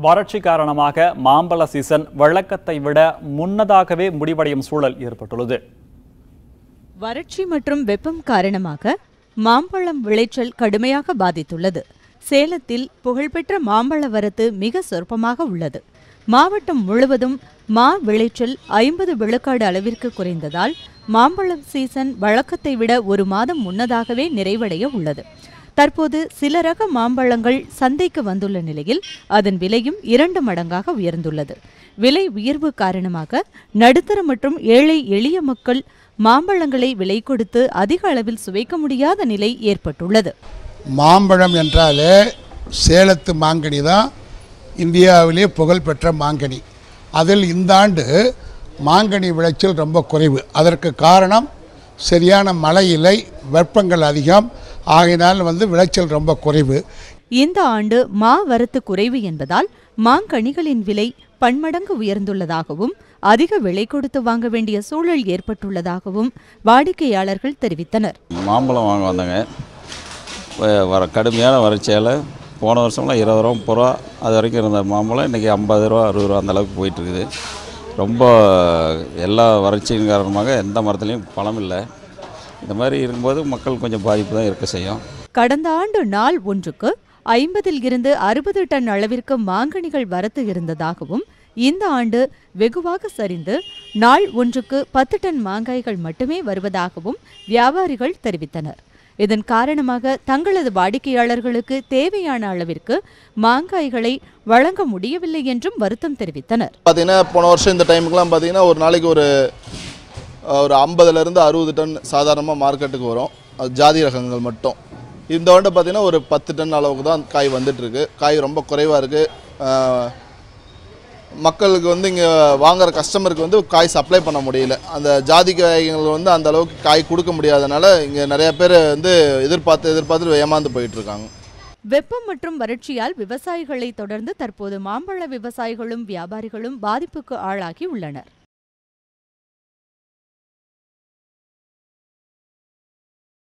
வறட்சி காரணமாக மாம்பழ சீசன் வழக்கத்தை விட முன்னதாகவே முடிவடையும் சூழல் ஏற்பட்டுள்ளது வறட்சி மற்றும் வெப்பம் காரணமாக மாம்பழம் விளைச்சல் கடுமையாக பாதித்துள்ளது சேலத்தில் புகழ்பெற்ற மாம்பழ வரத்து மிக சொற்பமாக உள்ளது மாவட்டம் முழுவதும் மா விளைச்சல் ஐம்பது விழுக்காடு அளவிற்கு குறைந்ததால் மாம்பழம் சீசன் வழக்கத்தை விட ஒரு மாதம் முன்னதாகவே நிறைவடைய உள்ளது தற்போது சில ரக மாம்பழங்கள் சந்தைக்கு வந்துள்ள நிலையில் அதன் விலையும் இரண்டு மடங்காக உயர்ந்துள்ளது விலை உயர்வு காரணமாக நடுத்தர மற்றும் ஏழை எளிய மக்கள் மாம்பழங்களை விலை கொடுத்து அதிக அளவில் சுவைக்க முடியாத நிலை ஏற்பட்டுள்ளது மாம்பழம் என்றாலே சேலத்து மாங்கனி தான் இந்தியாவிலே புகழ்பெற்ற மாங்கனி அதில் இந்த ஆண்டு மாங்கனி விளைச்சல் ரொம்ப குறைவு அதற்கு காரணம் சரியான மழை இல்லை வெப்பங்கள் அதிகம் ஆகையினால் வந்து விளைச்சல் ரொம்ப குறைவு இந்த ஆண்டு மா வரத்து குறைவு என்பதால் மாங்கனிகளின் விலை பன்மடங்கு உயர்ந்துள்ளதாகவும் அதிக விலை கொடுத்து வாங்க வேண்டிய சூழல் ஏற்பட்டுள்ளதாகவும் வாடிக்கையாளர்கள் தெரிவித்தனர் மாம்பழம் வாங்க வந்தேங்க வ- வர கடுமையான வறட்சியால் போன வருஷம்லாம் இருபது ரூபா முப்பது ரூபா அது வரைக்கும் இருந்த மாம்பழம் இன்றைக்கி ஐம்பது ரூபா அறுபது ரூபா அந்த அளவுக்கு போயிட்டுருக்குது ரொம்ப எல்லா வறட்சியின் காரணமாக எந்த மரத்துலேயும் பழம் இல்லை இந்த மாதிரி இருக்கும்போது மக்கள் கொஞ்சம் பாதிப்பு தான் இருக்க செய்யும் கடந்த ஆண்டு நாள் ஒன்றுக்கு ஐம்பதில் இருந்து அறுபது டன் அளவிற்கு மாங்கனிகள் வரத்து இருந்ததாகவும் இந்த ஆண்டு வெகுவாக சரிந்து நாள் ஒன்றுக்கு பத்து டன் மாங்காய்கள் மட்டுமே வருவதாகவும் வியாபாரிகள் தெரிவித்தனர் இதன் காரணமாக தங்களது வாடிக்கையாளர்களுக்கு தேவையான அளவிற்கு மாங்காய்களை வழங்க முடியவில்லை என்றும் வருத்தம் தெரிவித்தனர் பார்த்தீங்கன்னா போன வருஷம் இந்த டைமுக்குலாம் பார்த்தீங்கன்னா ஒரு நாளைக்கு ஒரு ஒரு ஐம்பதுலேருந்து அறுபது டன் சாதாரணமாக மார்க்கெட்டுக்கு வரும் அது ஜாதி ரகங்கள் மட்டும் இந்த வருடம் பார்த்தீங்கன்னா ஒரு பத்து டன் அளவுக்கு தான் காய் வந்துட்டுருக்கு காய் ரொம்ப குறைவாக இருக்குது மக்களுக்கு வந்து இங்கே வாங்குற கஸ்டமருக்கு வந்து காய் சப்ளை பண்ண முடியல அந்த ஜாதி காய்கள் வந்து அந்த அளவுக்கு காய் கொடுக்க முடியாதனால இங்கே நிறைய பேர் வந்து எதிர்பார்த்து எதிர்பார்த்து ஏமாந்து போயிட்டுருக்காங்க வெப்பம் மற்றும் வறட்சியால் விவசாயிகளை தொடர்ந்து தற்போது மாம்பழ விவசாயிகளும் வியாபாரிகளும் பாதிப்புக்கு ஆளாகி உள்ளனர்